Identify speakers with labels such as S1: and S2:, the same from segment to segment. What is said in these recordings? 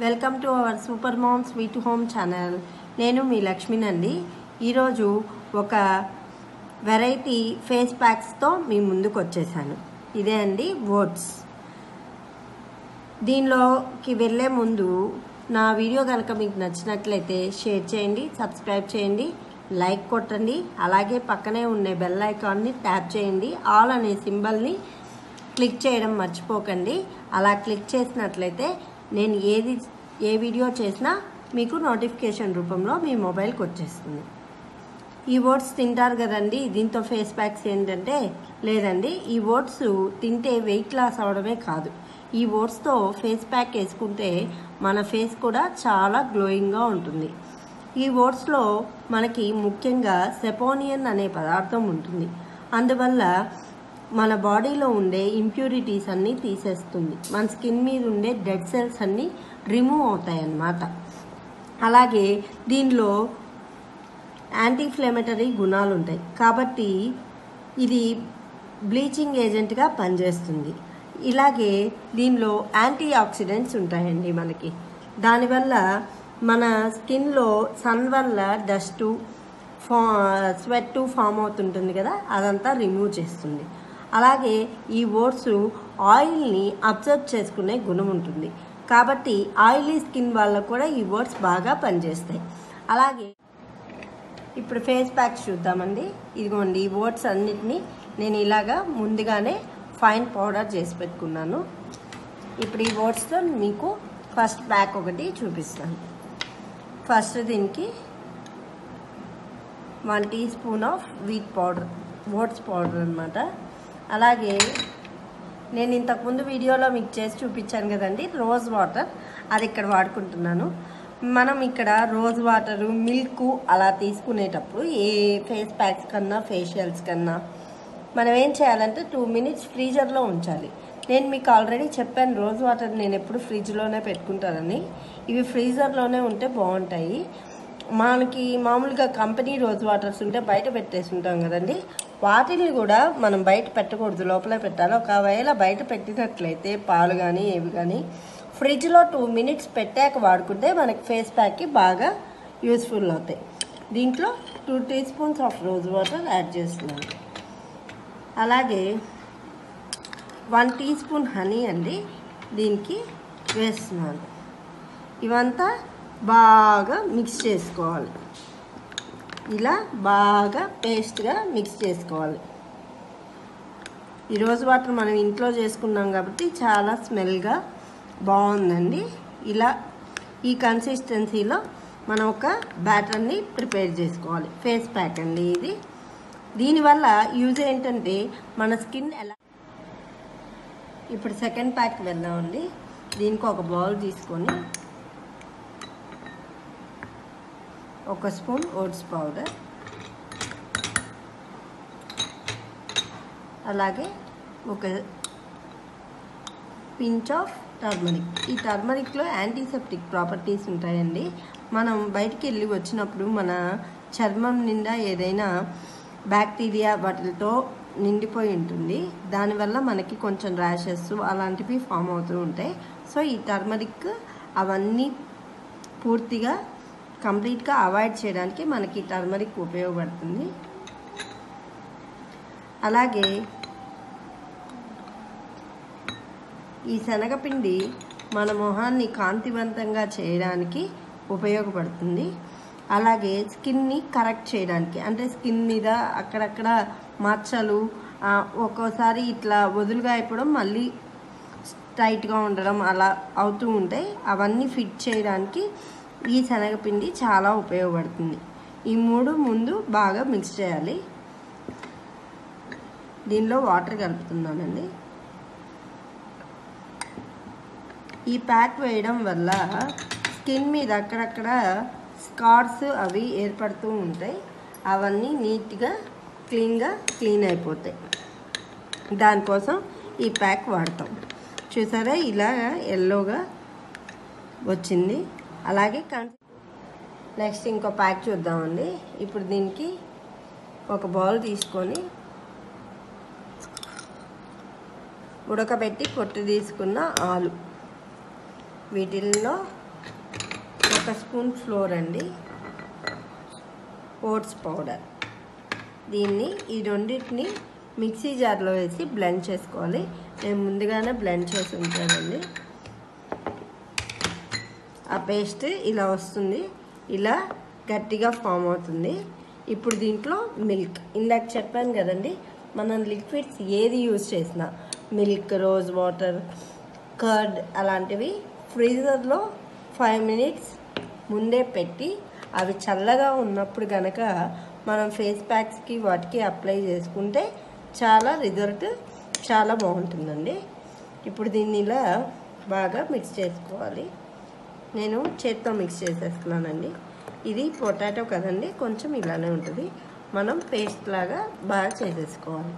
S1: welcome to our super mom sweet home channel నేను మీ లక్ష్మినండి ఈరోజు ఒక వెరైటీ ఫేస్ ప్యాక్స్తో మీ ముందుకు వచ్చేసాను ఇదే అండి ఓట్స్ దీనిలోకి వెళ్ళే ముందు నా వీడియో కనుక మీకు నచ్చినట్లయితే షేర్ చేయండి సబ్స్క్రైబ్ చేయండి లైక్ కొట్టండి అలాగే పక్కనే ఉండే బెల్ ఐకాన్ని ట్యాప్ చేయండి ఆల్ అనే సింబల్ని క్లిక్ చేయడం మర్చిపోకండి అలా క్లిక్ చేసినట్లయితే నేను ఏది ఏ వీడియో చేసినా మీకు నోటిఫికేషన్ రూపంలో మీ మొబైల్కి వచ్చేస్తుంది ఈ ఓట్స్ తింటారు కదండి దీంతో ఫేస్ ప్యాక్స్ ఏంటంటే లేదండి ఈ ఓట్స్ తింటే వెయిట్ లాస్ అవడమే కాదు ఈ ఓట్స్తో ఫేస్ ప్యాక్ వేసుకుంటే మన ఫేస్ కూడా చాలా గ్లోయింగ్గా ఉంటుంది ఈ ఓట్స్లో మనకి ముఖ్యంగా సెపోనియన్ అనే పదార్థం ఉంటుంది అందువల్ల మన బాడీలో ఉండే ఇంప్యూరిటీస్ అన్నీ తీసేస్తుంది మన స్కిన్ మీద ఉండే డెడ్ సెల్స్ అన్నీ రిమూవ్ అవుతాయి అన్నమాట అలాగే దీనిలో యాంటీఫ్లమేటరీ గుణాలు ఉంటాయి కాబట్టి ఇది బ్లీచింగ్ ఏజెంట్గా పనిచేస్తుంది ఇలాగే దీనిలో యాంటీ ఆక్సిడెంట్స్ ఉంటాయండి మనకి దానివల్ల మన స్కిన్లో సన్ వల్ల డస్ట్ ఫా స్వెట్ ఫామ్ అవుతుంటుంది కదా అదంతా రిమూవ్ చేస్తుంది అలాగే ఈ ఓట్స్ ఆయిల్ని అబ్జర్వ్ చేసుకునే గుణం ఉంటుంది కాబట్టి ఆయిలీ స్కిన్ వాళ్ళకు కూడా ఈ ఓట్స్ బాగా పనిచేస్తాయి అలాగే ఇప్పుడు ఫేస్ ప్యాక్స్ చూద్దామండి ఇదిగోండి ఈ ఓట్స్ అన్నిటినీ నేను ఇలాగా ముందుగానే ఫైన్ పౌడర్ చేసి పెట్టుకున్నాను ఇప్పుడు ఈ ఓట్స్తో మీకు ఫస్ట్ ప్యాక్ ఒకటి చూపిస్తాను ఫస్ట్ దీనికి one teaspoon of wheat powder oats powder అనమాట అలాగే నేను ఇంతకుముందు వీడియోలో మీకు చేసి చూపించాను కదండి రోజ్ వాటర్ అది ఇక్కడ వాడుకుంటున్నాను మనం ఇక్కడ రోజ్ వాటరు మిల్క్ అలా తీసుకునేటప్పుడు ఏ ఫేస్ ప్యాక్స్ కన్నా ఫేషియల్స్ కన్నా మనం ఏం చేయాలంటే టూ మినిట్స్ ఫ్రీజర్లో ఉంచాలి నేను మీకు ఆల్రెడీ చెప్పాను రోజ్ వాటర్ నేను ఎప్పుడు ఫ్రిడ్జ్లోనే పెట్టుకుంటానని ఇవి ఫ్రీజర్లోనే ఉంటే బాగుంటాయి మనకి మామూలుగా కంపెనీ రోజ్ వాటర్స్ ఉంటే బయట పెట్టేసి ఉంటాం కదండి వాటిని కూడా మనం బయట పెట్టకూడదు లోపలే పెట్టాలి ఒకవేళ బయట పెట్టినట్లయితే పాలు కానీ ఏవి కానీ ఫ్రిడ్జ్లో టూ మినిట్స్ పెట్టాక వాడుకుంటే మనకి ఫేస్ ప్యాక్కి బాగా యూస్ఫుల్ అవుతాయి దీంట్లో two teaspoons of rose water add చేస్తున్నాను అలాగే వన్ టీ స్పూన్ హనీ అండి దీనికి వేస్తున్నాను ఇవంతా బాగా మిక్స్ చేసుకోవాలి ఇలా బాగా పేస్ట్గా మిక్స్ చేసుకోవాలి ఈ రోజు వాటర్ మనం ఇంట్లో చేసుకున్నాం కాబట్టి చాలా స్మెల్గా బాగుందండి ఇలా ఈ కన్సిస్టెన్సీలో మనం ఒక బ్యాటర్ని ప్రిపేర్ చేసుకోవాలి ఫేస్ ప్యాక్ అండి ఇది దీనివల్ల యూజ్ ఏంటంటే మన స్కిన్ ఎలా ఇప్పుడు సెకండ్ ప్యాక్ వెళ్దామండి దీనికి ఒక బౌల్ తీసుకొని ఒక స్పూన్ ఓట్స్ పౌడర్ అలాగే ఒక పించ్ ఆఫ్ టర్మరిక్ ఈ టర్మరిక్లో యాంటీసెప్టిక్ ప్రాపర్టీస్ ఉంటాయండి మనం బయటికి వెళ్ళి వచ్చినప్పుడు మన చర్మం నిండా ఏదైనా బ్యాక్టీరియా వాటితో నిండిపోయి ఉంటుంది దానివల్ల మనకి కొంచెం ర్యాషెస్ అలాంటివి ఫామ్ అవుతూ ఉంటాయి సో ఈ టర్మరిక్ అవన్నీ పూర్తిగా కంప్లీట్గా అవాయిడ్ చేయడానికి మనకి టర్మరిక్ ఉపయోగపడుతుంది అలాగే ఈ శనగపిండి మన మొహాన్ని కాంతివంతంగా చేయడానికి ఉపయోగపడుతుంది అలాగే స్కిన్ని కరెక్ట్ చేయడానికి అంటే స్కిన్ మీద అక్కడక్కడ మచ్చలు ఒక్కోసారి ఇట్లా వదులుగా అయిపోవడం మళ్ళీ టైట్గా ఉండడం అలా అవుతూ ఉంటాయి అవన్నీ ఫిట్ చేయడానికి ఈ శనగపిండి చాలా ఉపయోగపడుతుంది ఈ మూడు ముందు బాగా మిక్స్ చేయాలి దీనిలో వాటర్ కలుపుతున్నానండి ఈ ప్యాక్ వేయడం వల్ల స్కిన్ మీద అక్కడక్కడ స్కార్స్ అవి ఏర్పడుతూ ఉంటాయి అవన్నీ నీట్గా క్లీన్గా క్లీన్ అయిపోతాయి దానికోసం ఈ ప్యాక్ వాడతాం చూసారా ఇలా ఎల్లోగా వచ్చింది అలాగే నెక్స్ట్ ఇంకో ప్యాక్ చూద్దామండి ఇప్పుడు దీనికి ఒక బౌల్ తీసుకొని ఉడకబెట్టి పొట్టు తీసుకున్న ఆలు వీటిల్లో ఒక స్పూన్ ఫ్లోర్ అండి ఓట్స్ పౌడర్ దీన్ని ఈ రెండింటిని మిక్సీ జార్లో వేసి బ్లెండ్ చేసుకోవాలి నేను ముందుగానే బ్లెండ్ చేసి ఉంచానండి ఆ పేస్ట్ ఇలా వస్తుంది ఇలా గట్టిగా ఫామ్ అవుతుంది ఇప్పుడు దీంట్లో మిల్క్ ఇందాక చెప్పాను కదండి మనం లిక్విడ్స్ ఏది యూజ్ చేసినా మిల్క్ రోజ్ వాటర్ కర్డ్ అలాంటివి ఫ్రీజర్లో ఫైవ్ మినిట్స్ ముందే పెట్టి అవి చల్లగా ఉన్నప్పుడు కనుక మనం ఫేస్ ప్యాక్స్కి వాటికి అప్లై చేసుకుంటే చాలా రిజల్ట్ చాలా బాగుంటుందండి ఇప్పుడు దీన్ని ఇలా బాగా మిక్స్ చేసుకోవాలి నేను చేత్తో మిక్స్ చేసేస్తున్నానండి ఇది పొటాటో కదండి కొంచెం ఇలానే ఉంటుంది మనం పేస్ట్ లాగా బాగా చేసేసుకోవాలి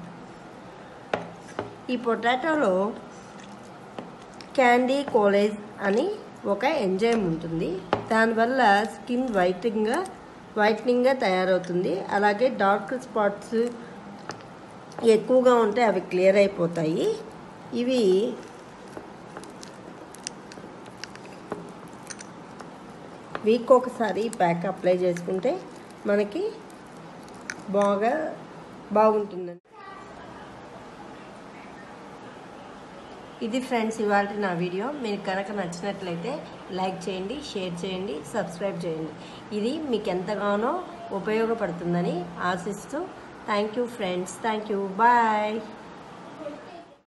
S1: ఈ పొటాటోలో క్యాండీ కోలేజ్ అని ఒక ఎంజైమ్ ఉంటుంది దానివల్ల స్కిన్ వైటింగ్గా వైట్నింగ్గా తయారవుతుంది అలాగే డార్క్ స్పాట్స్ ఎక్కువగా ఉంటే అవి క్లియర్ అయిపోతాయి ఇవి వీక్ ఒకసారి ప్యాక్ అప్లై చేసుకుంటే మనకి బాగా బాగుంటుందండి ఇది ఫ్రెండ్స్ ఇవాళ నా వీడియో మీకు కనుక నచ్చినట్లయితే లైక్ చేయండి షేర్ చేయండి సబ్స్క్రైబ్ చేయండి ఇది మీకు ఎంతగానో ఉపయోగపడుతుందని ఆశిస్తూ thank you friends thank you bye